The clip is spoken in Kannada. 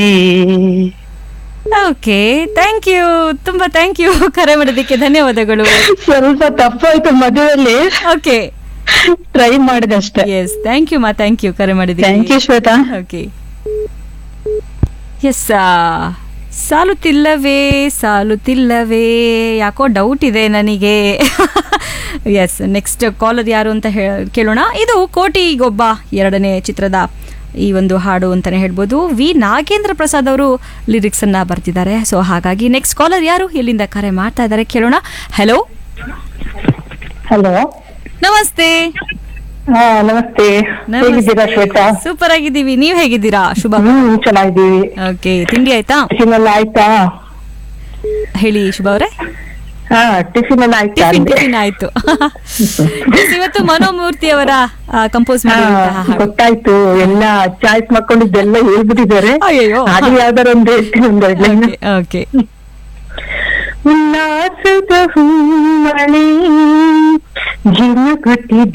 ಓಕೆ ಥ್ಯಾಂಕ್ ಯು ತುಂಬಾ ಥ್ಯಾಂಕ್ ಯು ಕರೆ ಮಾಡೋದಕ್ಕೆ ಧನ್ಯವಾದಗಳು ಸ್ವಲ್ಪ ತಪ್ಪಾಯ್ತು ಮದುವೆಯಲ್ಲಿ ಓಕೆ ಟ್ರೈ ಮಾಡಿದೆ ಅಷ್ಟೇ yes thank you ma'am thank you ಕರೆ ಥ್ಯಾಂಕ್ ಮಾಡಿದ್ದಕ್ಕೆ ಯು ಶ್ವೇತಾ ಓಕೆ ಎಸ್ ಸಾಲುತ್ತಿಲ್ಲವೇ ಸಾಲುತ್ತಿಲ್ಲವೇ ಯಾಕೋ ಡೌಟ್ ಇದೆ ನನಗೆ ಎಸ್ ನೆಕ್ಸ್ಟ್ ಕಾಲರ್ ಯಾರು ಅಂತ ಹೇ- ಕೇಳೋಣ ಇದು ಕೋಟಿಗೊಬ್ಬ ಎರಡನೇ ಚಿತ್ರದ ಈ ಒಂದು ಹಾಡು ಅಂತಾನೆ ಹೇಳ್ಬೋದು ವಿ ನಾಗೇಂದ್ರ ಪ್ರಸಾದ್ ಅವರು ಲಿರಿಕ್ಸ್ ಅನ್ನ ಬರ್ತಿದ್ದಾರೆ ಸೊ ಹಾಗಾಗಿ ನೆಕ್ಸ್ಟ್ ಕಾಲರ್ ಯಾರು ಎಲ್ಲಿಂದ ಕರೆ ಮಾಡ್ತಾ ಇದ್ದಾರೆ ಕೇಳೋಣ ಹಲೋ ಹಲೋ ನಮಸ್ತೆ ಹಾ ನಮಸ್ತೆ ಹೇಗಿದ್ದೀರಾ ಶ್ವೇತಾ ಸೂಪರ್ ಆಗಿದ್ದೀವಿ ನೀವ್ ಹೇಗಿದ್ದೀರಾ ಶುಭ ಹ್ಮ್ ಚೆನ್ನಾಗಿದ್ದೀವಿ ಓಕೆ ತಿಂಡಿ ಆಯ್ತಾ ಟಿಫಿನ್ ಎಲ್ಲ ಆಯ್ತಾ ಹೇಳಿ ಶುಭ ಅವರೇ ಹಾ ಟಿಫಿನ್ ಎಲ್ಲ ಆಯ್ತಾ ಟಿಫಿನ್ ಅಂದೆ? ಟಿಫಿನ್ ಆಯ್ತು Yes, ಇವತ್ತು ಮನೋಮೂರ್ತಿ ಅವರ ಕಂಪೋಸ್ ಹಾ, ಮಾಡಿರುವಂತಹ ಹಾಡು ಗೊತ್ತಾಯ್ತು ಎಲ್ಲ ಚಾಯ್ಸ್ ಮಾಡ್ಕೊಂಡಿದ್ದೆಲ್ಲ ಹೇಳ್ಬಿಟ್ಟಿದ್ದಾರೆ ಅಯ್ಯಯ್ಯೋ. ಅದು ಯಾವ್ದಾರ ಒಂದು ಹೇಳ್ತೀನಿ ಒಂದು ಎರಡು line. ಓಕೆ ಉಲ್ಲಾಸದ ಹೂಮಳೆ ಜಿನ